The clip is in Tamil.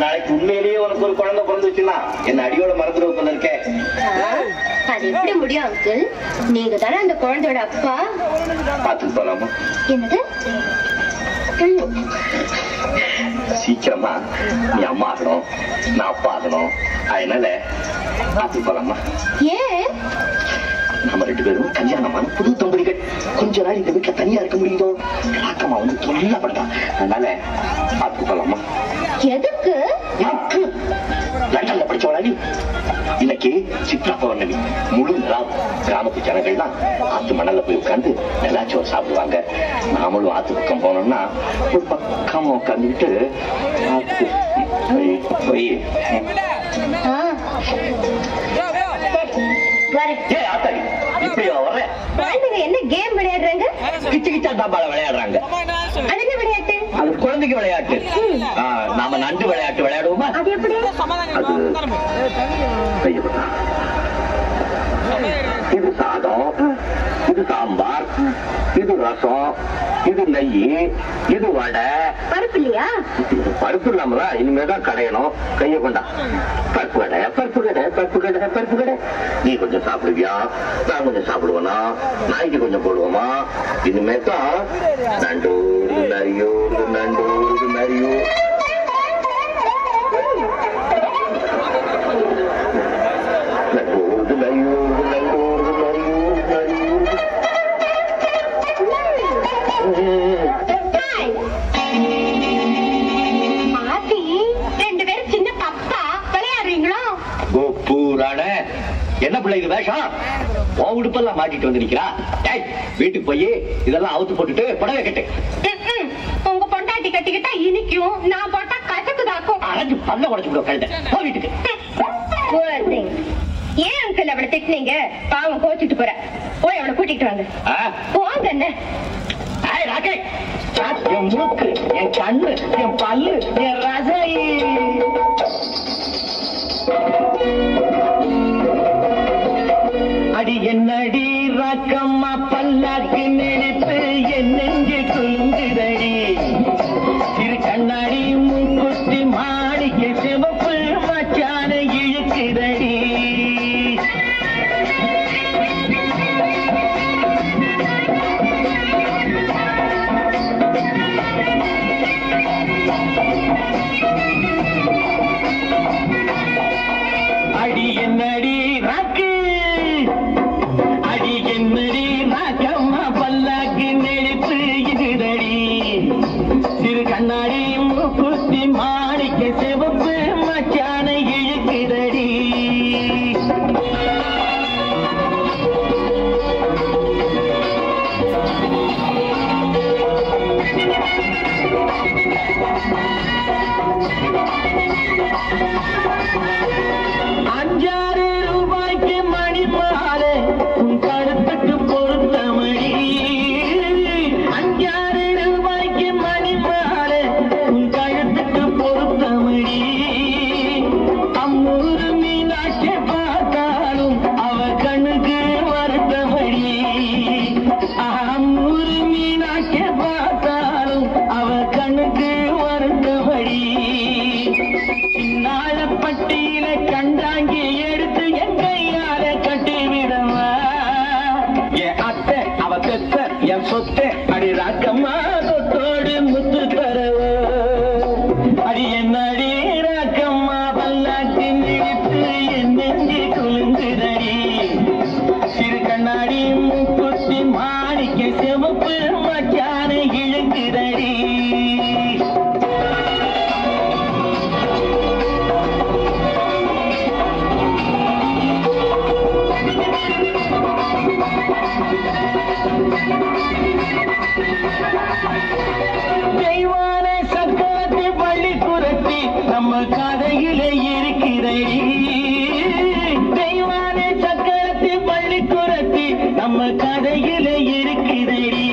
நாளைக்கு உண்மையிலேயே உனக்கு ஒரு குழந்தை பிறந்துச்சுன்னா என்ன அடியோட மறந்துடுவ போல இருக்கே ஆ, அது எப்படி முடியும் அங்கிள் நீங்க தானே அந்த குழந்தையோட அப்பா பாத்துட்டு போலாமா என்னது ம், சீக்கிரமா நீ அம்மா ஆகணும் நான் அப்பா ஆகணும் அதனால பாத்துட்டு போலாமா ஏன் நம்ம ரெண்டு பேரும் கல்யாணமான புது தம்பதிகள் கொஞ்ச நாள் இந்த வீட்டுல தனியா இருக்க முடியுதோ ராக்கம்மா வந்து தொல்லப்படுறா அதனால பாத்துட்டு போலாமா எதுக்கு எனக்கு லண்டன்ல படிச்சவளா நீ இன்னைக்கு சித்ரா பௌர்ணமி முழு நிலா கிராமத்து ஜனங்கள்லாம் ஆத்து மணல்ல போய் உட்கார்ந்து நிலாச்சோறு சாப்பிடுவாங்க நாமளும் ஆத்து பக்கம் போனோம்னா ஒரு பக்கமா உட்காந்துக்கிட்டு ஆத்து போய் போய் ஆ, சரி, வரேன் ஏ ஆத்தாடி இப்படியா வர்றேன் குழந்தைங்க என்ன கேம் விளையாடுறாங்க கிச்சு கிச்சா தாப்பால விளையாடுறாங்க அது என்ன விளையாட்டு அது குழந்தைக்கு விளையாட்டு ஆ, நாம நண்டு விளையாட்டு விளையாடுவோமா அது எப்படி அது கையப்பட்டா இது சாதம் இது சாம்பார் இது ரசம் இது நெய் இது வடை பருப்பு இல்லையா பருப்பு இல்லாமல இனிமேதான் கடையணும் கைய கொண்டா பருப்பு கடை பருப்பு கடை பருப்பு கடை பருப்பு கடை நீ கொஞ்சம் சாப்பிடுவியா நான் கொஞ்சம் சாப்பிடுவேனா நாய்க்கு கொஞ்சம் போடுவோமா இனிமே தான் நண்டூர் நரியூர் நண்டூர் நரியூர் நண்டூர் நரியூர் நண்டூர் நரியூர் நரியூர் ஹாய். பாட்டி ரெண்டு பேரும் சின்ன பப்பா விளையாடுறீங்களோ பூராட என்ன பிள்ளை இது வேஷம் உன் உடுப்பெல்லாம் மாட்டிட்டு வந்து நிக்கிறா டேய், வீட்டுக்கு போய் இதெல்லாம் அவுத்து போட்டுட்டு புடவை கட்டு ம்ம். உங்க பொண்டாட்டி கட்டிக்கிட்டா இனிக்கும் நான் போட்டா கசக்குதாக்கும் அரைஞ்சு பல்ல உடச்சு விடுவோம் கழுத போ வீட்டுக்கு Poor thing. ஏன் அங்கிள் அவளை திட்டினீங்க பாவம் கோச்சிட்டு போற போய் அவளை கூட்டிட்டு வாங்க ஆ? போங்க என்ன ஏய், ராக்கே. ஆ, என் மூக்கு என் கண்ணு என் பல்லு என் ரசை அடி என்னடி ராக்கம்மா பல்லாக்கு நினைத்து என் நெஞ்சு குலுங்குதடி திரு கண்ணாடி மூக்குத்தி மாடிக்க சிவப்பு மச்சான இழுக்குதடி அடி என்னடி ராக்கு அடி என்னடி ராக்கம்மா பல்லாக்கு நெளிப்பு இதுதடி சிறு கண்ணாடி மூக்குத்தி மாணிக்க சிவப்பு மச்சான இழுக்குதடி அஞ்சாறு ரூபாய்க்கு மணி மாலை உன் கழுத்துக்கு பொருத்த மணி அஞ்சாறு ரூபாய்க்கு மணி மாலை உன் கழுத்துக்கு பொருத்த மணி அம்மூரு மீனாட்சி பார்த்தாலும் அவ கண்ணுக்கு வருத்த மணி அம்மூரு மீனாட்சி பார்த்தாலும் அவ கண்ணுக்கு வருத்த மணி நாளப்பட்டியில கண்டாங்கி எடுத்து என் கையால கட்டி விடவா என் அத்தை அவ பெத்த என் சொத்தை அடி ராக்கம்மா தொட்டோடு முத்து தரவோ அடி என்னடி ராக்கம்மா பல்லாக்கு நினைத்து என் நெஞ்சு குலுங்குதடி சிறு கண்ணாடி மூக்குத்தி மாணிக்க சிவப்பு மச்சான இழுக்குதடி தெய்வான சக்கரத்தை பள்ளி குரத்தி நம்ம கதையிலே இருக்கிறடி தெய்வான சக்கரத்தை பள்ளி குரத்தி நம்ம கதையிலே இருக்கிறடி